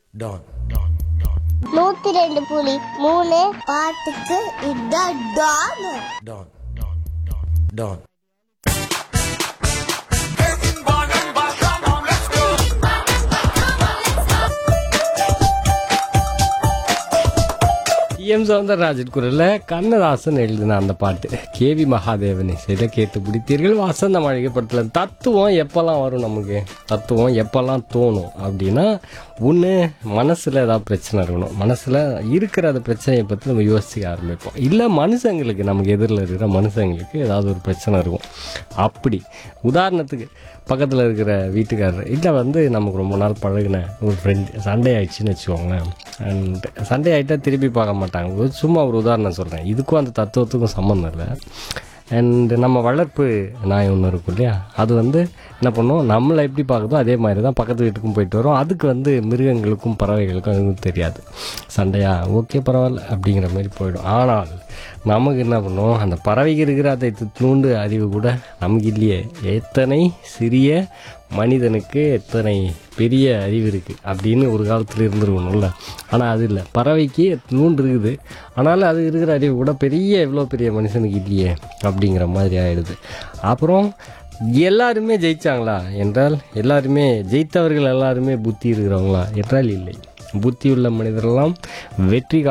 Don நூத்தி ரெண்டு புலி மூணு பாட்டுக்கு இதான் டான் டான் டான் எம் சவுந்தரராஜன் குரல்ல கண்ணதாசன் எழுதின அந்த பாட்டு கேவி மகாதேவன் இசையில கேட்டு பிடித்தீர்கள் வசந்த மாளிகை படத்துல தத்துவம் எப்பெல்லாம் வரும் நமக்கு தத்துவம் எப்பெல்லாம் தோணும் அப்படின்னா ஒன்று மனசுல ஏதாவது பிரச்சனை இருக்கணும் மனசுல இருக்கிற அந்த பிரச்சனையை பற்றி நம்ம யோசிக்க ஆரம்பிப்போம் இல்லை மனுஷங்களுக்கு நமக்கு எதிரில் இருக்கிற மனுஷங்களுக்கு ஏதாவது ஒரு பிரச்சனை இருக்கும் அப்படி உதாரணத்துக்கு பக்கத்தில் இருக்கிற வீட்டுக்காரர் இல்லை வந்து நமக்கு ரொம்ப நாள் பழகின ஒரு ஃப்ரெண்ட் சண்டே ஆயிடுச்சுன்னு வச்சுக்கோங்களேன் அண்ட் சண்டே ஆகிட்டா திருப்பி பார்க்க மாட்டாங்க ஒரு சும்மா ஒரு உதாரணம் சொல்கிறேன் இதுக்கும் அந்த தத்துவத்துக்கும் சம்மந்தம் இல்லை அண்ட் நம்ம வளர்ப்பு நாய் ஒன்று இருக்கும் இல்லையா அது வந்து என்ன பண்ணும் நம்மளை எப்படி பார்க்குதோ அதே மாதிரி தான் பக்கத்து வீட்டுக்கும் போயிட்டு வரும் அதுக்கு வந்து மிருகங்களுக்கும் பறவைகளுக்கும் அதுக்கும் தெரியாது சண்டையா ஓகே பரவாயில்ல அப்படிங்கிற மாதிரி போயிடும் ஆனால் நமக்கு என்ன பண்ணும் அந்த பறவைக்கு இருக்கிற அதை நூண்டு அறிவு கூட நமக்கு இல்லையே எத்தனை சிறிய மனிதனுக்கு எத்தனை பெரிய அறிவு இருக்குது அப்படின்னு ஒரு காலத்தில் இருந்துருக்கணும்ல ஆனால் அது இல்லை பறவைக்கு நூண்டு இருக்குது ஆனாலும் அது இருக்கிற அறிவு கூட பெரிய எவ்வளோ பெரிய மனுஷனுக்கு இல்லையே அப்படிங்கிற மாதிரி ஆயிடுது அப்புறம் எல்லாருமே ஜெயிச்சாங்களா என்றால் எல்லாருமே ஜெயித்தவர்கள் எல்லாருமே புத்தி இருக்கிறவங்களா என்றால் இல்லை புத்தி உள்ள மனிதரெல்லாம் வெற்றி கா